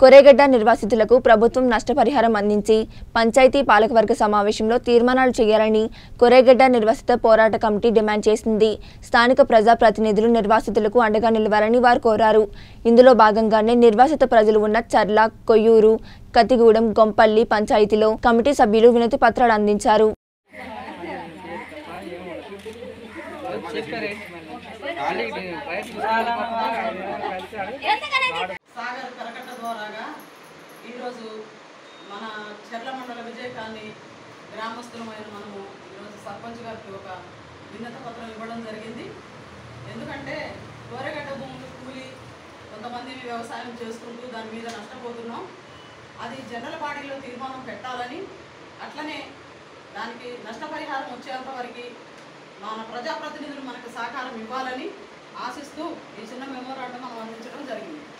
కొరేగడ్డ నిర్వాసితులకు ప్రభుత్వం నష్టపరిహారం అందించి పంచాయతీ పాలకవర్గ సమావేశంలో తీర్మానాలు చేయాలని కొరేగడ్డ నిర్వాసిత పోరాట కమిటీ డిమాండ్ చేసింది స్థానిక ప్రజాప్రతినిధులు నిర్వాసితులకు అండగా నిలవాలని వారు కోరారు ఇందులో భాగంగానే నిర్వాసిత ప్రజలు ఉన్న చర్ల కొయ్యూరు కతిగూడెం గొంపల్లి పంచాయతీలో కమిటీ సభ్యులు వినతి పత్రాలు అందించారు సాగర్ కరకట్ట ద్వారాగా ఈరోజు మన చెర్ల మండల విజయకాన్ని గ్రామస్తులమైన మనము ఈరోజు సర్పంచ్ గారికి ఒక విన్నత పత్రం ఇవ్వడం జరిగింది ఎందుకంటే కోరగడ్డ భూములు కూలి కొంతమంది వ్యవసాయం చేసుకుంటూ దాని మీద నష్టపోతున్నాం అది జనరల్ బాడీలో తీర్మానం పెట్టాలని అట్లనే దానికి నష్టపరిహారం వచ్చేంత వరకు మన ప్రజాప్రతినిధులు మనకు సహకారం ఇవ్వాలని ఆశిస్తూ ఈ చిన్న మెమోరాండం మనం అందించడం జరిగింది